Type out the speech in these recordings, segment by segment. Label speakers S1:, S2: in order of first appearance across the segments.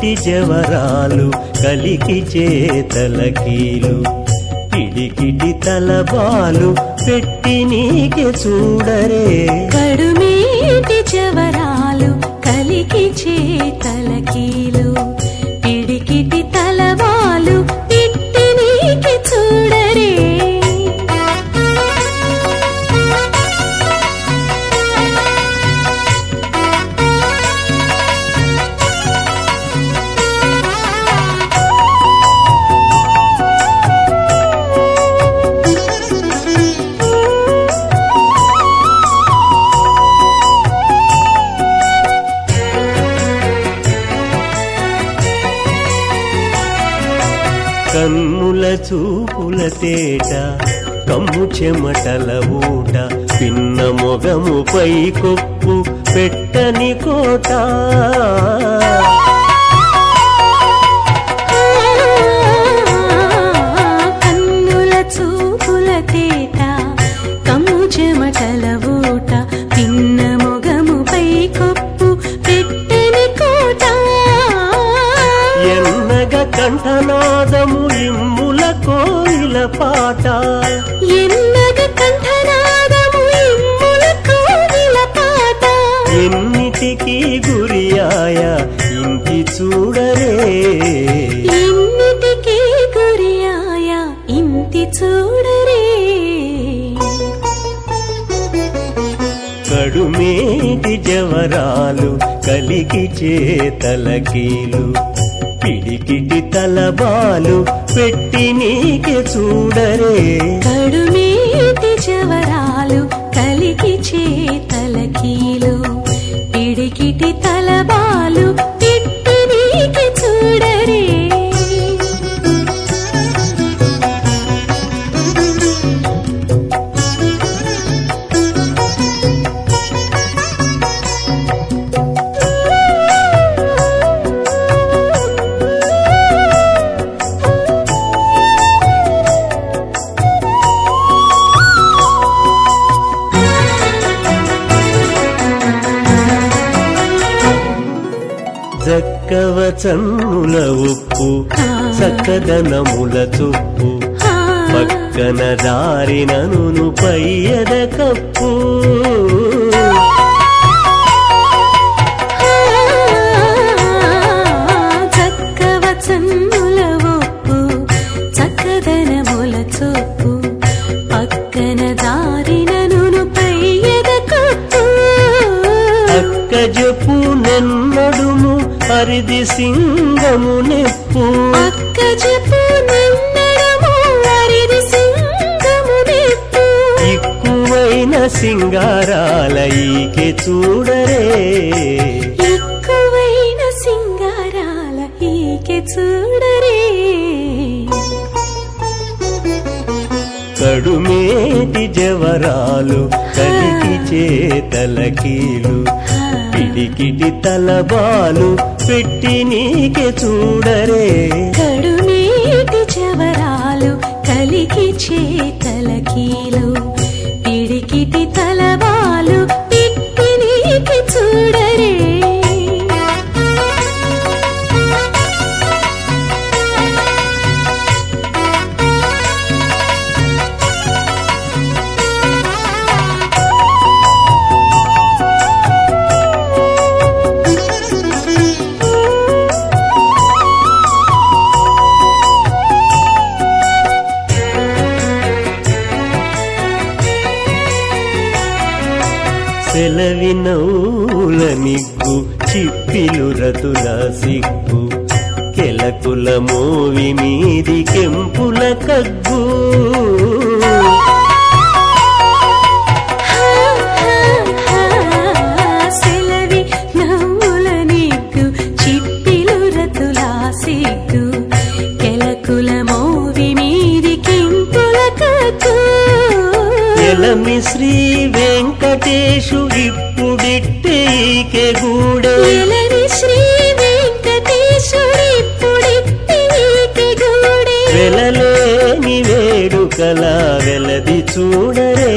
S1: మేటి జవరాలు కలికి చేతలకీలు పిడికిటి తలబాలు పెట్టి నీకే చూడరే
S2: కడుమేటి జవరాలు కలికి చేతలకీలు పిడికిటి తలవాలు పిట్టి నీకి చూడరే
S1: కన్నుల చూపుల తేట కమ్ము చెమటల ఊట పిన్న మొగముపై కొప్పు పెట్టని కోట
S2: కన్నుల చూపుల తేట కమ్ము చెమటల ఊట పిన్న మొగముపై కొప్పు పెట్టని కోట
S1: ఎన్నగ కంఠనాదము ఇమ్ముల కోయిల పాట
S2: ఎన్నగ కంఠనాదము ఇమ్ముల కోవిల పాట
S1: ఎన్నిటికీ గురియాయ ఇంటి చూడరే
S2: ఇన్నిటికీ గురియాయ ఇంటి చూడరే
S1: కడుమేటి జవరాలు కలికి చేతలకీలు పిడికిటి తలబాలు పెట్టి నీకే చూడరే
S2: కడుమేటి జవరాలు కలికి చేతలకీలు పిడికిటి తలబాలు పిట్టి నీకి చూడరే
S1: జక్కవ చన్నుల ఉప్పు చక్కదనముల చుప్పు పక్కన దారినను పయ్యద కప్పు
S2: చక్కవ చన్నుల ఒప్పు చక్కదనముల చొప్పు పక్కన దారినను పయ్యద కప్పు
S1: అక్క జపు నెన్నడుము హరిది సింగము నెప్పు
S2: అక్క చెప్పు నిన్నడము అరిది సింగము నెప్పు
S1: ఎక్కువైన సింగారాల ఈకే చూడరే
S2: ఎక్కువైన సింగారాల ఈకె చూడరే
S1: కడుమేటి జవరాలు కలికి చేతలకీలు పిడికిటి తలబాలు పెట్టి నీకే చూడరే
S2: కడుమేటి జవరాలు కలికి చేతలకీలు పిడికిటి తలవాలు పిట్టి నీకి చూడరే
S1: సెలవినౌల నిగ్గు చిప్పిలు రతుల సిగ్గు కెలకుల మోవి మీది కెంపుల కగ్గు
S2: సెలవి నవ్వుల నీకు చిట్టిలు రతులా సిగ్గు కెలకుల మోవి మీది కెంపుల కగ్గు
S1: ఎలమి శ్రీ వెంకటేశు ఇప్పుడిట్టేకే గూడే
S2: ఎలని శ్రీ వెంకటేశ్వరిప్పుడిట్టి నీకి గూడే
S1: వెలలేని వేడుకల వెలది చూడరే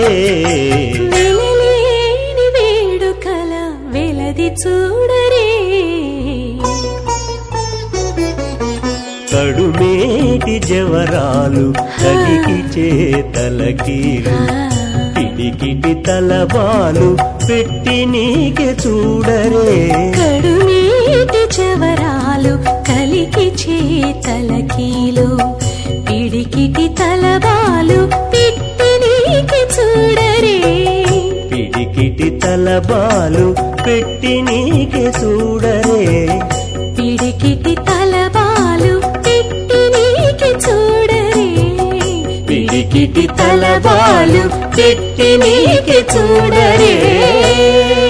S2: వెలలేని వేడుకల వెలది చూడరే
S1: కడుమేటి జవరాలు కలికి చేతలకీలు పిడికిటి తలబాలు పెట్టి నీకే చూడరే
S2: కడుమేటి చవరాలు కలికి చేతలకీలు పిడికిటి తలబాలు పిట్టి నీకి చూడరే
S1: పిడికిటి తలబాలు పెట్టి నీకే చూడరే
S2: పిడికిటి తలబాలు పిట్టి నీకి చూడరే
S1: పిడికిటి తలబాలు పెట్టి నీకే చూడరే